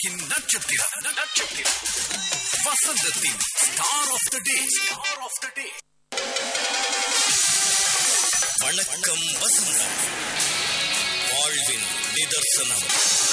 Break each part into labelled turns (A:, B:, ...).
A: உலகின் நட்சத்திரம் நட்சத்திரம் வசந்தத்தின் star of the day star of the day வணக்கம் வசந்தம் வாழ்வின் நிதர்சனம்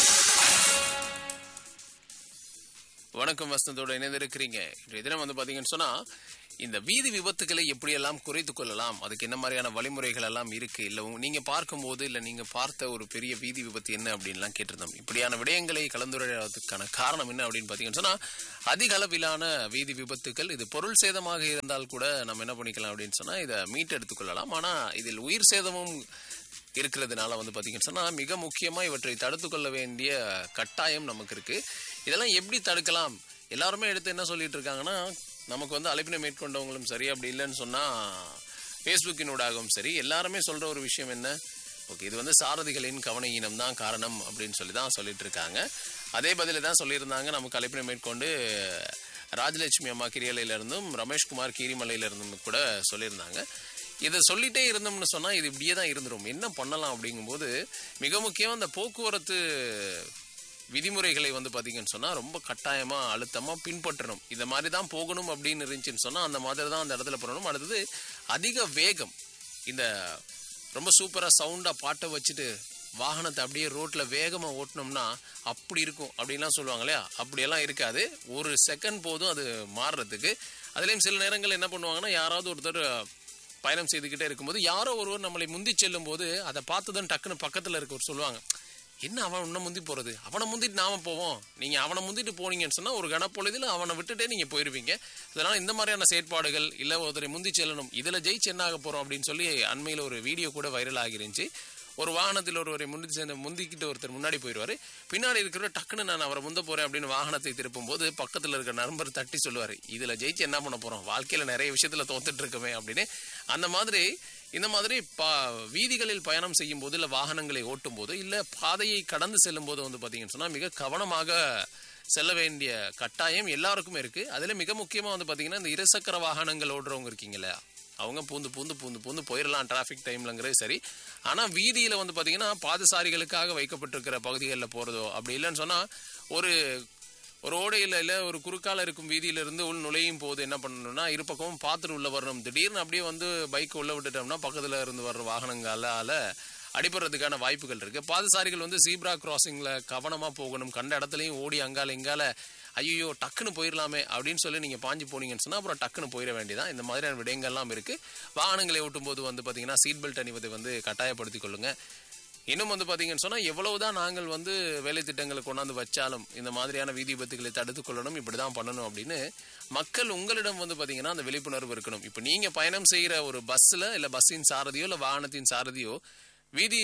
B: வணக்கம் வசந்தோட இணைந்திருக்கிறீங்க இன்றைய தினம் வந்து பாத்தீங்கன்னு சொன்னா இந்த வீதி விபத்துகளை எப்படியெல்லாம் குறைத்துக் கொள்ளலாம் அதுக்கு என்ன மாதிரியான வழிமுறைகள் எல்லாம் இருக்கு இல்ல உங்க- நீங்க பார்க்கும்போது இல்ல நீங்க பார்த்த ஒரு பெரிய வீதி விபத்து என்ன அப்படின்லாம் கேட்டிருந்தோம் இப்படியான விடயங்களை கலந்துரையாடுவதற்கான காரணம் என்ன அப்படின்னு பாத்தீங்கன்னு சொன்னா அதிக அளவிலான வீதி விபத்துக்கள் இது பொருள் சேதமாக இருந்தால் கூட நம்ம என்ன பண்ணிக்கலாம் அப்படின்னு சொன்னா இதை மீட்டெடுத்துக் கொள்ளலாம் ஆனா இதில் உயிர் சேதமும் இருக்கிறதுனால வந்து பாத்தீங்கன்னு சொன்னா மிக முக்கியமா இவற்றை தடுத்து கொள்ள வேண்டிய கட்டாயம் நமக்கு இருக்கு இதெல்லாம் எப்படி தடுக்கலாம் எல்லாருமே எடுத்து என்ன சொல்லிட்டு இருக்காங்கன்னா நமக்கு வந்து அழைப்பினை மேற்கொண்டவங்களும் சரி அப்படி இல்லைன்னு சொன்னா ஃபேஸ்புக்கினூடாகவும் சரி எல்லாருமே சொல்ற ஒரு விஷயம் என்ன ஓகே இது வந்து சாரதிகளின் கவனஈனம் தான் காரணம் அப்படின்னு சொல்லி தான் சொல்லிட்டு இருக்காங்க அதே பதில தான் சொல்லியிருந்தாங்க நமக்கு அழைப்பினை மேற்கொண்டு ராஜலட்சுமி அம்மா கிரியலையில இருந்தும் ரமேஷ்குமார் கீரிமலையில இருந்தும் கூட சொல்லியிருந்தாங்க இதை சொல்லிட்டே இருந்தோம்னு சொன்னா இது இப்படியே தான் இருந்துரும் என்ன பண்ணலாம் அப்படிங்கும்போது மிக முக்கியம் அந்த போக்குவரத்து விதிமுறைகளை வந்து பாத்தீங்கன்னு சொன்னா ரொம்ப கட்டாயமா அழுத்தமா பின்பற்றணும் இந்த மாதிரி தான் போகணும் அப்படின்னு இருந்துச்சுன்னு சொன்னா அந்த மாதிரி தான் அந்த இடத்துல போகணும் அடுத்தது அதிக வேகம் இந்த ரொம்ப சூப்பரா சவுண்டா பாட்டை வச்சுட்டு வாகனத்தை அப்படியே ரோட்ல வேகமா ஓட்டினோம்னா அப்படி இருக்கும் அப்படின்லாம் சொல்லுவாங்க இல்லையா அப்படியெல்லாம் இருக்காது ஒரு செகண்ட் போதும் அது மாறுறதுக்கு அதுலயும் சில நேரங்கள் என்ன பண்ணுவாங்கன்னா யாராவது ஒருத்தர் பயணம் செய்துக்கிட்டே இருக்கும்போது யாரோ ஒருவர் நம்மளை முந்தி செல்லும் போது அதை பார்த்ததும் டக்குன்னு பக்கத்துல இருக்கவர் சொல்லுவாங்க என்ன அவன் உன்னை முந்தி போறது அவனை முந்திட்டு நாம போவோம் நீங்க அவனை முந்திட்டு போனீங்கன்னு சொன்னா ஒரு கனப்பொழுதுல அவனை விட்டுட்டே நீங்க போயிருவீங்க அதனால இந்த மாதிரியான செயற்பாடுகள் இல்ல ஒருத்தரை முந்தி செல்லணும் இதுல ஜெயிச்சு என்ன ஆக போறோம் அப்படின்னு சொல்லி அண்மையில ஒரு வீடியோ கூட வைரல் ஆகிருந்துச்சு ஒரு வாகனத்தில் ஒருவரை முந்தி சேர்ந்து முந்திக்கிட்டு ஒருத்தர் முன்னாடி போயிடுவாரு பின்னாடி இருக்கிற டக்குன்னு நான் அவரை முந்த போறேன் அப்படின்னு வாகனத்தை திருப்பும் போது பக்கத்துல இருக்கிற நண்பர் தட்டி சொல்லுவாரு இதுல ஜெயிச்சு என்ன பண்ண போறோம் வாழ்க்கையில நிறைய விஷயத்துல தோத்துட்டு இருக்கமே அப்படின்னு அந்த மாதிரி இந்த மாதிரி பா வீதிகளில் பயணம் செய்யும் போது இல்ல வாகனங்களை ஓட்டும் போது இல்ல பாதையை கடந்து செல்லும் போது வந்து பாத்தீங்கன்னு சொன்னா மிக கவனமாக செல்ல வேண்டிய கட்டாயம் எல்லாருக்குமே இருக்கு அதுல மிக முக்கியமா வந்து பாத்தீங்கன்னா இந்த இருசக்கர வாகனங்கள் ஓடுறவங்க இருக்கீங்களா அவங்க பூந்து பூந்து பூந்து பூந்து போயிடலாம் டிராஃபிக் டைம்லங்கிறது சரி ஆனா வீதியில வந்து பாத்தீங்கன்னா பாதசாரிகளுக்காக வைக்கப்பட்டிருக்கிற பகுதிகளில் போறதோ அப்படி இல்லைன்னு சொன்னா ஒரு ஒரு ஓடையில இல்ல ஒரு குறுக்கால இருக்கும் வீதியில இருந்து உள் நுழையும் போது என்ன பண்ணணும்னா இரு பக்கமும் பார்த்துட்டு உள்ள வரணும் திடீர்னு அப்படியே வந்து பைக் உள்ள விட்டுட்டோம்னா பக்கத்துல இருந்து வர்ற வாகனங்களால அடிபடுறதுக்கான வாய்ப்புகள் இருக்கு பாதசாரிகள் வந்து சீப்ரா கிராசிங்ல கவனமா போகணும் கண்ட இடத்துலயும் ஓடி அங்கால இங்கால ஐயோ டக்குன்னு போயிடலாமே அப்படின்னு சொல்லி நீங்க பாஞ்சு போனீங்கன்னு சொன்னா அப்புறம் டக்குன்னு போயிட வேண்டியதான் இந்த மாதிரியான விடயங்கள்லாம் இருக்கு வாகனங்களை ஓட்டும் போது வந்து பாத்தீங்கன்னா சீட் பெல்ட் அணிவதை வந்து கட்டாயப்படுத்திக் கொள்ளுங்க இன்னும் வந்து பாத்தீங்கன்னு சொன்னா எவ்வளவுதான் நாங்கள் வந்து வேலை திட்டங்களை கொண்டாந்து வச்சாலும் இந்த மாதிரியான வீதி விபத்துகளை தடுத்துக் கொள்ளணும் இப்படிதான் பண்ணணும் அப்படின்னு மக்கள் உங்களிடம் வந்து பாத்தீங்கன்னா அந்த விழிப்புணர்வு இருக்கணும் இப்ப நீங்க பயணம் செய்யற ஒரு பஸ்ல இல்ல பஸ்ஸின் சாரதியோ இல்ல வாகனத்தின் சாரதியோ வீதி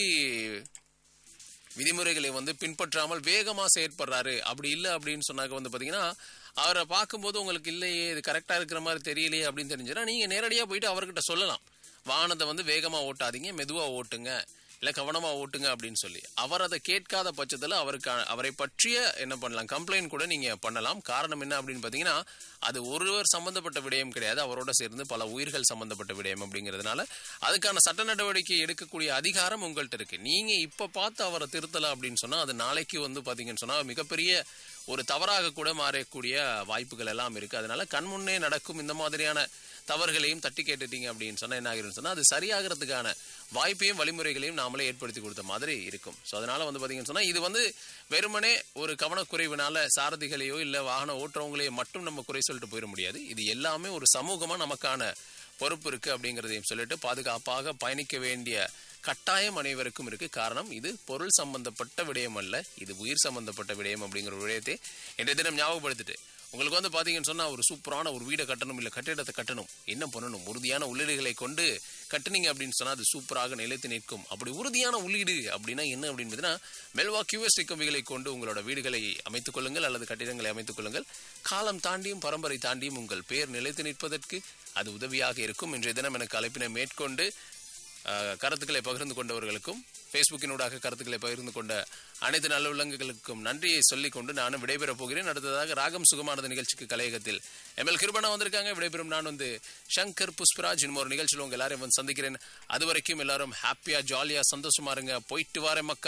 B: விதிமுறைகளை வந்து பின்பற்றாமல் வேகமா செயற்படுறாரு அப்படி இல்லை அப்படின்னு சொன்னாக்க வந்து பாத்தீங்கன்னா அவரை பார்க்கும்போது உங்களுக்கு இல்லையே இது கரெக்டா இருக்கிற மாதிரி தெரியலையே அப்படின்னு தெரிஞ்சுன்னா நீங்க நேரடியா போயிட்டு அவர்கிட்ட சொல்லலாம் வாகனத்தை வந்து வேகமா ஓட்டாதீங்க மெதுவா ஓட்டுங்க இல்ல கவனமா ஓட்டுங்க அப்படின்னு சொல்லி அவர் அதை கேட்காத பட்சத்துல அவருக்கு அவரை பற்றிய என்ன பண்ணலாம் கம்ப்ளைண்ட் கூட நீங்க பண்ணலாம் காரணம் என்ன அப்படின்னு பாத்தீங்கன்னா அது ஒருவர் சம்பந்தப்பட்ட விடயம் கிடையாது அவரோட சேர்ந்து பல உயிர்கள் சம்பந்தப்பட்ட விடயம் அப்படிங்கிறதுனால அதுக்கான சட்ட நடவடிக்கை எடுக்கக்கூடிய அதிகாரம் உங்கள்கிட்ட இருக்கு நீங்க இப்ப பார்த்து அவரை திருத்தல அப்படின்னு சொன்னா அது நாளைக்கு வந்து பாத்தீங்கன்னு சொன்னா மிகப்பெரிய ஒரு தவறாக கூட மாறக்கூடிய வாய்ப்புகள் எல்லாம் இருக்கு அதனால கண்முன்னே நடக்கும் இந்த மாதிரியான தவறுகளையும் தட்டி கேட்டுட்டீங்க அப்படின்னு சொன்னா என்ன ஆகிரும் சொன்னா அது சரியாகிறதுக்கான வாய்ப்பையும் வழிமுறைகளையும் நாமளே ஏற்படுத்தி கொடுத்த மாதிரி இருக்கும் ஸோ அதனால வந்து பாத்தீங்கன்னு சொன்னா இது வந்து வெறுமனே ஒரு கவனக்குறைவினால சாரதிகளையோ இல்ல வாகன ஓட்டுறவங்களையோ மட்டும் நம்ம குறை சொல்லிட்டு போயிட முடியாது இது எல்லாமே ஒரு சமூகமா நமக்கான பொறுப்பு இருக்கு அப்படிங்கிறதையும் சொல்லிட்டு பாதுகாப்பாக பயணிக்க வேண்டிய கட்டாயம் அனைவருக்கும் இருக்கு காரணம் இது பொருள் சம்பந்தப்பட்ட விடயம் அல்ல இது உயிர் சம்பந்தப்பட்ட விடயம் அப்படிங்கிற ஒரு விடயத்தை இன்றைய தினம் ஞாபகப்படுத்திட்டு உங்களுக்கு வந்து பாத்தீங்கன்னு சொன்னா ஒரு சூப்பரான ஒரு வீடை கட்டணும் இல்ல கட்டிடத்தை கட்டணும் என்ன பண்ணணும் உறுதியான உள்ளீடுகளை கொண்டு கட்டுனீங்க அப்படின்னு சொன்னா அது சூப்பராக நிலைத்து நிற்கும் அப்படி உறுதியான உள்ளீடு அப்படின்னா என்ன அப்படின்னு பார்த்தீங்கன்னா மெல்வா கியூஎஸ்டி கம்பிகளை கொண்டு உங்களோட வீடுகளை அமைத்துக் கொள்ளுங்கள் அல்லது கட்டிடங்களை அமைத்துக் கொள்ளுங்கள் காலம் தாண்டியும் பரம்பரை தாண்டியும் உங்கள் பெயர் நிலைத்து நிற்பதற்கு அது உதவியாக இருக்கும் இன்றைய தினம் எனக்கு அழைப்பினை மேற்கொண்டு அஹ், கருத்துக்களை பகிர்ந்து கொண்டவர்களுக்கும் ஃபேஸ்புக்கினூடாக கருத்துக்களை பகிர்ந்து கொண்ட அனைத்து நல்ல உள்ளங்களுக்கும் நன்றியை சொல்லிக் கொண்டு நானும் விடைபெறப் போகிறேன் அடுத்ததாக ராகம் சுகமானது நிகழ்ச்சிக்கு கலையகத்தில் எம்எல் கிருபனா வந்திருக்காங்க விடைபெறும் நான் வந்து சங்கர் புஷ்பராஜ் இன்னும் ஒரு நிகழ்ச்சியில் உங்க எல்லாரையும் வந்து சந்திக்கிறேன் அது வரைக்கும் எல்லாரும் ஹாப்பியா ஜாலியா சந்தோஷமா இருங்க போயிட்டு வாரேன் மக்கள்